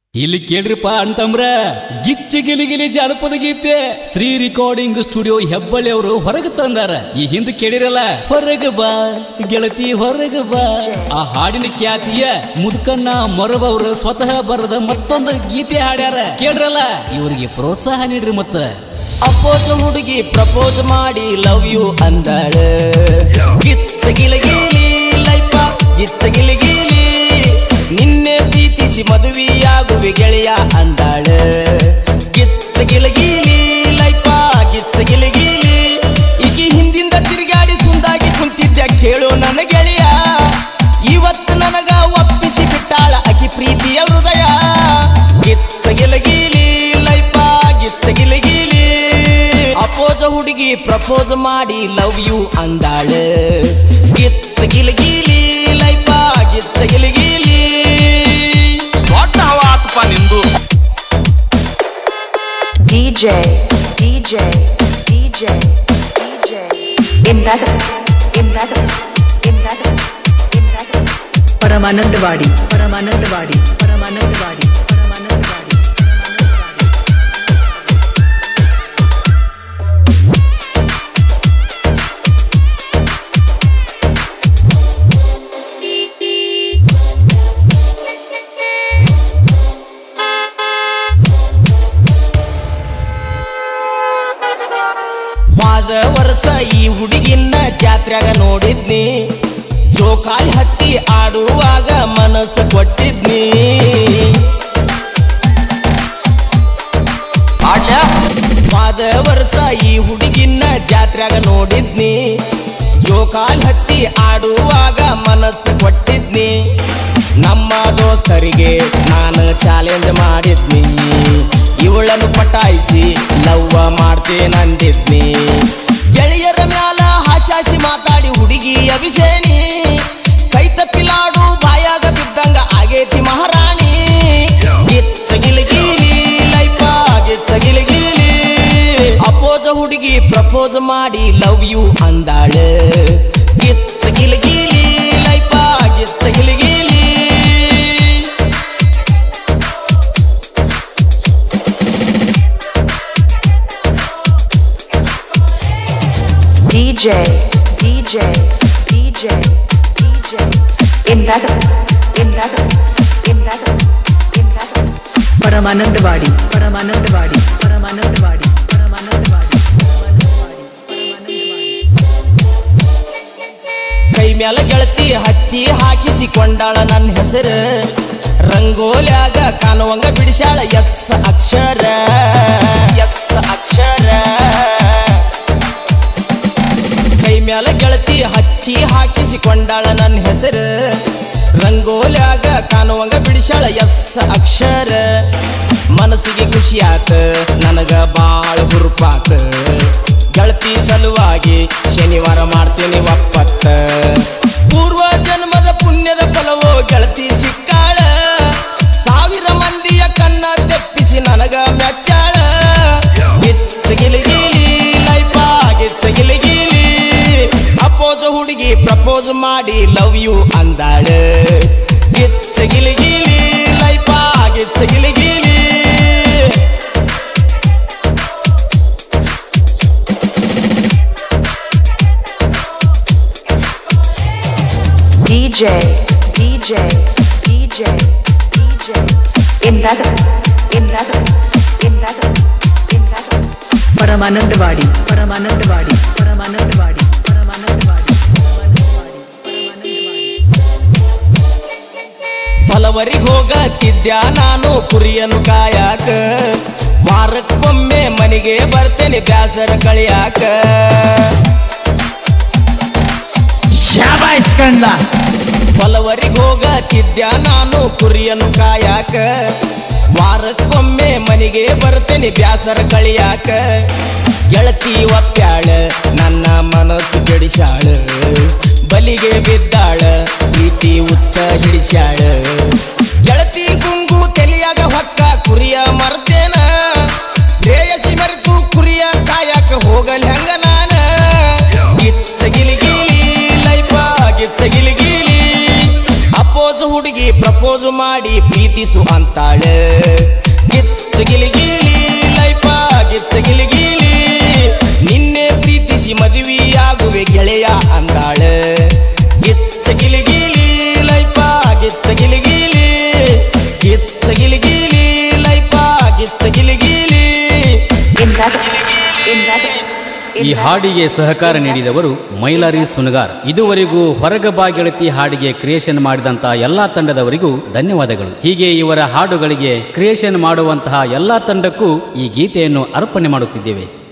ಇಲ್ಲಿ ಕೇಳ್ರಿಪ್ಪ ಅಂತಂಬ್ರ ಗಿಚ್ಚ ಗಿಲಿಗಿಲಿ ಜಾನಪದ ಗೀತೆ ಶ್ರೀ ರೆಕಾರ್ಡಿಂಗ್ ಸ್ಟುಡಿಯೋ ಹೆಬ್ಬಳ್ಳಿ ಅವರು ಹೊರಗೆ ತಂದಾರ ಈ ಹಿಂದೆ ಕೇಳಿರಲ್ಲ ಹೊರಗ ಬಾ ಗೆಳತಿ ಹೊರಗ ಬಾ ಆ ಹಾಡಿನ ಖ್ಯಾತಿಯ ಮುದುಕಣ್ಣ ಮೊರಬವರು ಸ್ವತಃ ಬರದ ಮತ್ತೊಂದು ಗೀತೆ ಹಾಡ್ಯಾರ ಕೇಳ್ರಲ್ಲ ಇವರಿಗೆ ಪ್ರೋತ್ಸಾಹ ನೀಡ್ರಿ ಮತ್ತ ಅಪ್ಪೋಸ ಹುಡುಗಿ ಪ್ರಪೋಸ್ ಮಾಡಿ ಲವ್ ಯು ಅಂದಾಳ ಗಿಚ್ಚ ಗಿಲಗಿಲಿ ಲೈಫ ಗಿಚ್ಚ ಗಿಲಗಿಲಿ ನಿನ್ನೆ ಪ್ರೀತಿಸಿ ಮದುವೆಯಾಗುವೆ ಗೆಳೆಯ ಅಂದಾಳ ಗಿಚ್ಚ ಗಿಲಗಿಲಿ ಲೈಫ ಗಿಚ್ಚ ಗಿಲಗಿಲಿ ಈಗಿ ಹಿಂದಿಂದ ತಿರುಗಾಡಿ ಸುಂದಾಗಿ ಕುಂತಿದ್ದ ಕೇಳು ನನ್ನ ಗೆಳೆಯ ಇವತ್ತು ನನಗ ಒಪ್ಪಿಸಿ ಬಿಟ್ಟಾಳ ಅಕಿ ಪ್ರೀತಿಯ ಹೃದಯ ಗಿಚ್ಚ ಗಿಲಗಿಲಿ ಲೈಫ ಗಿಚ್ಚ ಗಿಲಗಿಲಿ ಅಪೋಸ ಹುಡುಗಿ ಪ್ರಪೋಸ್ ಮಾಡಿ ಲವ್ ಯು ಅಂದಾಳ ಗಿಚ್ಚ ಗಿಲಗಿಲಿ ಲೈಫ ಗಿಚ್ಚ ಗಿಲಗಿಲಿ ದೊಡ್ಡ ಹವಾ ಆತಪ್ಪ ನಿಂದು DJ, DJ, DJ, DJ. In that, in that, in that, in that. ಪರಮಾನಂದವಾಡಿ ಪರಮಾನಂದವಾಡಿ ಪರಮಾನಂದವಾಡಿ ಪರಮಾನಂದವಾಡಿ ವಾದ ವರ್ಷ ಈ ಹುಡುಗಿನ ಜಾತ್ರೆಗ ನೋಡಿದ್ನಿ ಜೋಕಾಲಿ ಹತ್ತಿ ಆಡುವಾಗ ಮನಸ್ಸು ಕೊಟ್ಟಿದ್ನಿ ಆಡ್ಲ್ಯಾ ವಾದ ವರ್ಷ ಈ ಹುಡುಗಿನ ಜಾತ್ರೆಗ ನೋಡಿದ್ನಿ ಜೋಕಾಲಿ ಹತ್ತಿ ಆಡುವಾಗ ಮನಸ್ಸು ಕೊಟ್ಟಿದ್ನಿ ನಮ್ಮ ದೋಸ್ತರಿಗೆ ನಾನು ಚಾಲೆಂಜ್ ಮಾಡಿದ್ನಿ ಇವಳನ್ನು ಪಟಾಯಿಸಿ ಲವ್ವ ಮಾಡ್ತೇನಂದಿದ್ನಿ ಗೆಳೆಯರ ಮ್ಯಾಲ ಹಾಸ್ಯಾಸಿ ಮಾತಾಡಿ ಹುಡುಗಿ ಅಭಿಷೇಣಿ ಕೈ ತಪ್ಪಿಲಾಡು ಬಾಯಾಗ ಬಿದ್ದಂಗ ಆಗೇತಿ ಮಹಾರಾಣಿ ಗಿಚ್ಚ ಗಿಲಗಿಲಿ ಲೈಫ ಗಿಚ್ಚ ಗಿಲಗಿಲಿ ಅಪೋಸ ಹುಡುಗಿ ಪ್ರಪೋಸ್ ಮಾಡಿ ಲವ್ ಯು ಅಂದಾಳ ಗಿಚ್ಚ ಗಿಲಗಿಲಿ ಲೈಫ ಗಿಚ್ಚ ಗಿಲಗಿಲಿ DJ, DJ, DJ, DJ. In that, in that, in that, in that. ಪರಮಾನಂದವಾಡಿ ಪರಮಾನಂದವಾಡಿ ಪರಮಾನಂದವಾಡಿ ಪರಮಾನಂದವಾಡಿ ಪರಮಾನಂದವಾಡಿ ಕೈ ಮ್ಯಾಲ ಗೆಳತಿ ಹಚ್ಚಿ ಹಾಕಿಸಿಕೊಂಡಾಳ ನನ್ನ ಹೆಸರು ರಂಗೋಲ್ಯಾಗ ಕಾಣುವಂಗ ಬಿಡಿಸ್ಯಾಳ ಎಸ್ ಅಕ್ಷರ ಎಸ್ ಅಕ್ಷರ ಕೈ ಮ್ಯಾಲ ಗೆಳತಿ ಹಚ್ಚಿ ಹಾಕಿಸಿಕೊಂಡಾಳ ನನ್ನ ಹೆಸರು ರಂಗೋಲ್ಯಾಗ ಕಾಣುವಂಗ ಬಿಡಿಸ್ಯಾಳ ಎಸ್ ಅಕ್ಷರ ಮನಸ್ಸಿಗೆ ಖುಷಿ ಆತ ನನಗ ಬಾಳ ಹುರುಪಾತ ಗೆಳತಿ ಸಲುವಾಗಿ ಶನಿವಾರ ಮಾಡ್ತೀನಿ ಒಪ್ಪತ್ತ ಪೂರ್ವ ಜನ್ಮದ ಪುಣ್ಯದ ಫಲವೋ ಗೆಳತಿ ಸಿಕ್ಕಾಳ ಸಾವಿರ ಮಂದಿಯ ಕನ್ನ ತೆಪ್ಪಿಸಿ ನನಗ ಮೆಚ್ಚಾಳ ಗಿಚ್ಚ ಗಿಲಿಗಿಲಿ ಲೈಫ ಗಿಚ್ಚ ಗಿಲಿಗಿಲಿ ಅಪೋಸ ಹುಡುಗಿ ಪ್ರಪೋಸ್ ಮಾಡಿ ಲವ್ ಯು ಅಂದಾಳ ಗಿಚ್ಚ ಗಿಲಿಗಿಲಿ ಲೈಫ ಗಿಚ್ಚ ಗಿಲಿಗಿಲಿ DJ, DJ, DJ, DJ. In that, in that, in that, in that. ಪರಮಾನಂದವಾಡಿ ಪರಮಾನಂದವಾಡಿ ಪರಮಾನಂದವಾಡಿ ಪರಮಾನಂದವಾಡಿ ಪರಮಾನಂದವಾಡಿ ಫಲವರಿಗೆ ಹೋಗತ್ತಿದ್ಯ ನಾನು ಕುರಿಯನ್ನು ಕಾಯಾಕ ವಾರಕ್ಕೊಮ್ಮೆ ಮನೆಗೆ ಬರ್ತೇನೆ ಬ್ಯಾಸರ ಕಳಿಯಾಕ ಫಲವರಿಗೆ ಹೋಗತ್ತಿದ್ಯ ನಾನು ಕುರಿಯನ್ನು ಕಾಯಾಕ ವಾರಕ್ಕೊಮ್ಮೆ ಮನೆಗೆ ಬರ್ತೇನೆ ಬ್ಯಾಸರ ಕಳಿಯಾಕ ಗೆಳತಿ ಒಪ್ಪ್ಯಾಳ ನನ್ನ ಮನಸ್ಸು ಬಿಡಿಸ್ಯಾಳ ಬಲಿಗೆ ಬಿದ್ದಾಳ ಪ್ರೀತಿ ಉಚ್ಚ ಹಿಡಿಸ್ಯಾಳ ಗೆಳತಿ ಗುಂಗು ತಲಿಯಾಗ ಹೊಕ್ಕ ಕುರಿಯ ಮರ್ತೇನ ಶ್ರೇಯಸಿ ಮರೆತು ಕುರಿಯ ಕಾಯಕ ಹೋಗಲ್ ಹೆಂಗ ನಾನ ಗಿಚ್ಚ ಗಿಲಿಗಿಲಿ ಲೈಫ ಗಿಚ್ಚ ಗಿಲಿಗಿಲಿ ಅಪೋಸ್ ಹುಡುಗಿ ಪ್ರಪೋಸ್ ಮಾಡಿ ಪ್ರೀತಿಸು ಅಂತಾಳ ಗಿಚ್ಚ ಗಿಲಿಗಿಲಿ ಲೈಫ ಗಿಚ್ಚ ಗಿಲಿಗಿಲಿ ನಿನ್ನೆ ಪ್ರೀತಿಸಿ ಮದುವೆಯಾಗುವೆ ಗೆಳೆಯ ಅಂದಾಳ ಗಿಚ್ಚ ಗಿಲಿಗಿಲಿ ಲೈಫ ಗಿಚ್ಚ ಗಿಲಿಗಿಲಿ ಗಿಚ್ಚ ಗಿಲಿಗಿಲಿ ಲೈಫ ಗಿಚ್ಚ ಗಿಲಿಗಿಲಿ In that, in that, ಈ ಹಾಡಿಗೆ ಸಹಕಾರ ನೀಡಿದವರು ಮೈಲಾರಿ ಸುನಗಾರ್ ಇದುವರೆಗೂ ಹೊರಗ ಬಾ ಗೆಳತಿ ಹಾಡಿಗೆ ಕ್ರಿಯೇಷನ್ ಮಾಡಿದಂತ ಎಲ್ಲಾ ತಂಡದವರಿಗೂ ಧನ್ಯವಾದಗಳು ಹೀಗೆ ಇವರ ಹಾಡುಗಳಿಗೆ ಕ್ರಿಯೇಷನ್ ಮಾಡುವಂತಹ ಎಲ್ಲಾ ತಂಡಕ್ಕೂ ಈ ಗೀತೆಯನ್ನು ಅರ್ಪಣೆ ಮಾಡುತ್ತಿದ್ದೇವೆ